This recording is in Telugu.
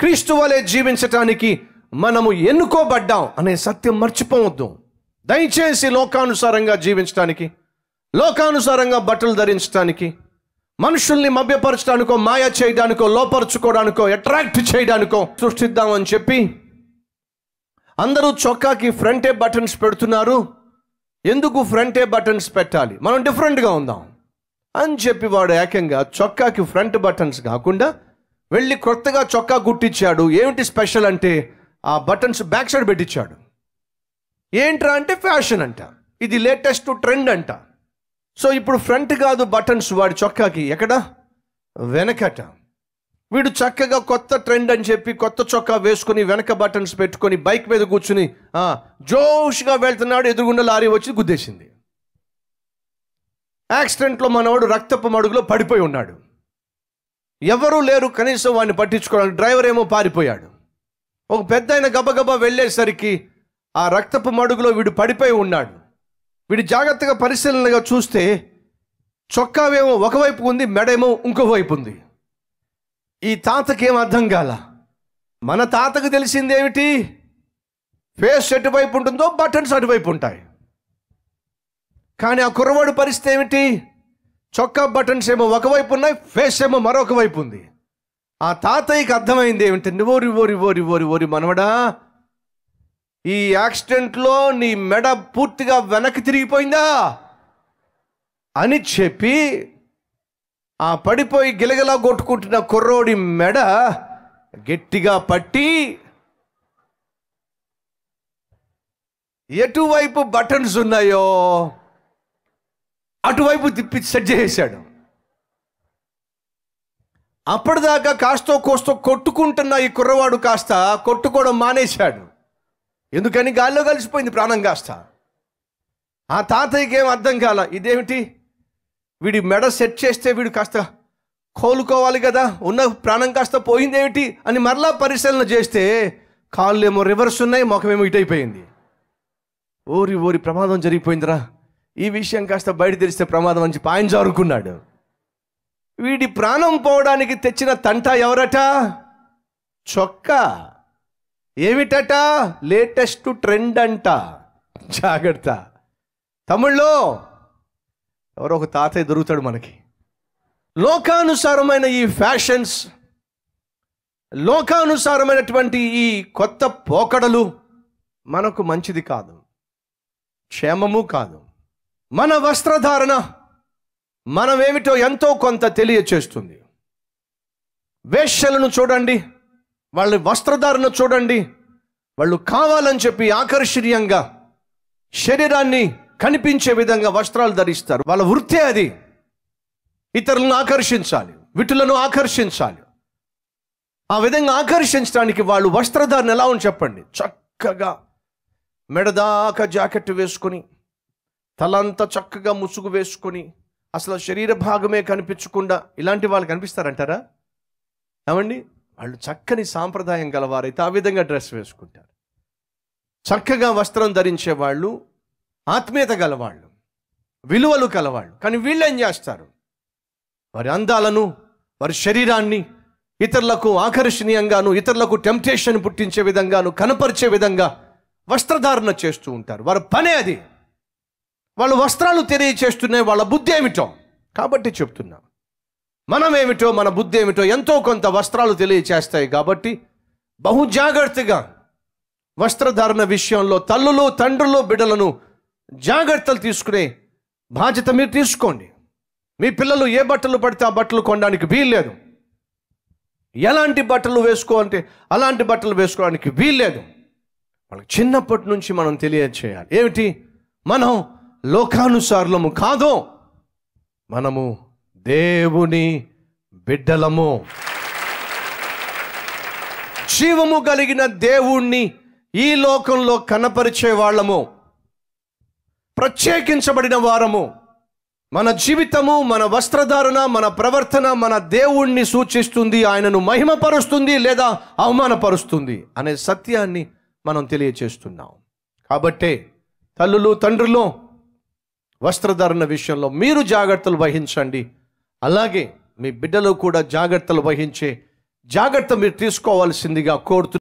క్రీస్తు వలె జీవించటానికి మనము ఎన్నుకోబడ్డాం అనే సత్యం మర్చిపోవద్దు దయచేసి లోకానుసారంగా జీవించడానికి లోకానుసారంగా బట్టలు ధరించడానికి మనుషుల్ని మభ్యపరచడానికో మాయ చేయడానికో లోపరుచుకోవడానికో అట్రాక్ట్ చేయడానికో సృష్టిద్దామని చెప్పి అందరూ చొక్కాకి ఫ్రంటే బటన్స్ పెడుతున్నారు ఎందుకు ఫ్రంటే బటన్స్ పెట్టాలి మనం డిఫరెంట్గా ఉందాం అని చెప్పి వాడు ఏకంగా చొక్కాకి ఫ్రంట్ బటన్స్ కాకుండా వెళ్ళి కొత్తగా చొక్కా కుట్టించాడు ఏమిటి స్పెషల్ అంటే ఆ బటన్స్ బ్యాక్ సైడ్ పెట్టించాడు ఏంట్రా అంటే ఫ్యాషన్ అంట ఇది లేటెస్ట్ ట్రెండ్ అంట సో ఇప్పుడు ఫ్రంట్ కాదు బటన్స్ వాడి చొక్కాకి ఎక్కడ వెనకట వీడు చక్కగా కొత్త ట్రెండ్ అని చెప్పి కొత్త చొక్కా వేసుకుని వెనక బటన్స్ పెట్టుకొని బైక్ మీద కూర్చుని ఆ, జోష్గా వెళ్తున్నాడు ఎదురుగుండా లారీ వచ్చి గుద్దేసింది యాక్సిడెంట్లో మనవాడు రక్తపు మడుగులో పడిపోయి ఉన్నాడు ఎవరూ లేరు కనీసం వాడిని పట్టించుకోవడానికి డ్రైవర్ ఏమో పారిపోయాడు ఒక పెద్ద ఆయన గబగబా వెళ్ళేసరికి ఆ రక్తపు మడుగులో వీడు పడిపోయి ఉన్నాడు వీడు జాగ్రత్తగా పరిశీలనగా చూస్తే చొక్కావేమో ఒకవైపు ఉంది మెడేమో ఇంకో వైపు ఉంది ఈ తాతకి ఏం అర్థం కాల మన తాతకు తెలిసిందేమిటి ఫేస్ ఎటువైపు ఉంటుందో బటన్స్ అటువైపు ఉంటాయి కానీ ఆ కుర్రవాడు పరిస్థితి ఏమిటి చొక్కా బటన్స్ ఏమో ఒకవైపు ఉన్నాయి ఫేస్ ఏమో మరొక వైపు ఉంది ఆ తాతయ్యకి అర్థమైంది ఏమిటండి ఓరి ఓరి ఓరి ఓరి ఓరి మనవడా ఈ యాక్సిడెంట్లో నీ మెడ పూర్తిగా వెనక్కి తిరిగిపోయిందా అని చెప్పి ఆ పడిపోయి గిలగిలా కొట్టుకుంటున్న కుర్రోడి మెడ గట్టిగా పట్టి ఎటువైపు బటన్స్ ఉన్నాయో అటువైపు తిప్పి సెట్ చేసేసాడు అప్పటిదాకా కాస్తో కోస్తో కొట్టుకుంటున్న ఈ కుర్రవాడు కాస్త కొట్టుకోవడం మానేశాడు ఎందుకని గాల్లో కలిసిపోయింది ప్రాణం కాస్త ఆ తాతయ్యకి ఏం అర్థం కాల ఇదేమిటి వీడి మెడ సెట్ చేస్తే వీడు కాస్త కోలుకోవాలి కదా ఉన్న ప్రాణం కాస్త పోయిందేమిటి అని మరలా పరిశీలన చేస్తే కాళ్ళు ఏమో రివర్స్ ఉన్నాయి ముఖమేమో ఇటైపోయింది ఓరి ఓరి ప్రమాదం జరిగిపోయిందిరా ఈ విషయం కాస్త బయట తెలిస్తే ప్రమాదం అని చెప్పి ఆయన జారుకున్నాడు వీడి ప్రాణం పోవడానికి తెచ్చిన తంట ఎవరట చొక్కా ఏమిటట లేటెస్ట్ ట్రెండ్ అంట జాగ్రత్త తమిళ్లో ఎవరో ఒక తాతయ్య దొరుకుతాడు మనకి లోకానుసారమైన ఈ ఫ్యాషన్స్ లోకానుసారమైనటువంటి ఈ కొత్త పోకడలు మనకు మంచిది కాదు క్షేమము కాదు మన వస్త్రధారణ మనమేమిటో ఎంతో కొంత తెలియచేస్తుంది వేశ్యలను చూడండి వాళ్ళ వస్త్రధారణ చూడండి వాళ్ళు కావాలని చెప్పి ఆకర్షణీయంగా శరీరాన్ని కనిపించే విధంగా వస్త్రాలు ధరిస్తారు వాళ్ళ వృత్తే అది ఇతరులను ఆకర్షించాలి విటులను ఆకర్షించాలి ఆ విధంగా ఆకర్షించడానికి వాళ్ళు వస్త్రధారణ ఎలా ఉంది చెప్పండి చక్కగా మెడదాకా జాకెట్ వేసుకొని తలంతా చక్కగా ముసుగు వేసుకొని అసలు శరీర భాగమే కనిపించకుండా ఇలాంటి వాళ్ళు కనిపిస్తారంటారా ఏమండి వాళ్ళు చక్కని సాంప్రదాయం గలవారైతే ఆ విధంగా డ్రెస్ వేసుకుంటారు చక్కగా వస్త్రం ధరించే వాళ్ళు ఆత్మీయత గలవాళ్ళు విలువలు కలవాళ్ళు కానీ వీళ్ళు ఏం చేస్తారు వారి అందాలను వారి శరీరాన్ని ఇతరులకు ఆకర్షణీయంగాను ఇతరులకు టెంప్టేషన్ పుట్టించే విధంగాను కనపరిచే విధంగా వస్త్రధారణ చేస్తూ ఉంటారు వారి పనే అది వాళ్ళ వస్త్రాలు తెలియచేస్తున్నాయి వాళ్ళ బుద్ధి ఏమిటో కాబట్టి చెప్తున్నా మనం ఏమిటో మన బుద్ధి ఏమిటో ఎంతో కొంత వస్త్రాలు తెలియచేస్తాయి కాబట్టి బహు జాగ్రత్తగా వస్త్రధారణ విషయంలో తల్లులు తండ్రులు బిడ్డలను జాగ్రత్తలు తీసుకునే బాధ్యత మీరు తీసుకోండి మీ పిల్లలు ఏ బట్టలు పడితే ఆ బట్టలు కొనడానికి వీల్లేదు ఎలాంటి బట్టలు వేసుకో అంటే అలాంటి బట్టలు వేసుకోవడానికి వీల్లేదు వాళ్ళకి చిన్నప్పటి నుంచి మనం తెలియచేయాలి ఏమిటి మనం లోకానుసారులము కాదు మనము దేవుని బిడ్డలము జీవము కలిగిన దేవుణ్ణి ఈ లోకంలో కనపరిచే వాళ్ళము ప్రత్యేకించబడిన వారము మన జీవితము మన వస్త్రధారణ మన ప్రవర్తన మన దేవుణ్ణి సూచిస్తుంది ఆయనను మహిమపరుస్తుంది లేదా అవమానపరుస్తుంది అనే సత్యాన్ని మనం తెలియచేస్తున్నాం కాబట్టే తల్లులు తండ్రులు వస్త్రధారణ విషయంలో మీరు జాగ్రత్తలు వహించండి అలాగే మీ బిడ్డలు కూడా జాగ్రత్తలు వహించే జాగ్రత్త మీరు తీసుకోవాల్సిందిగా కోరుతూ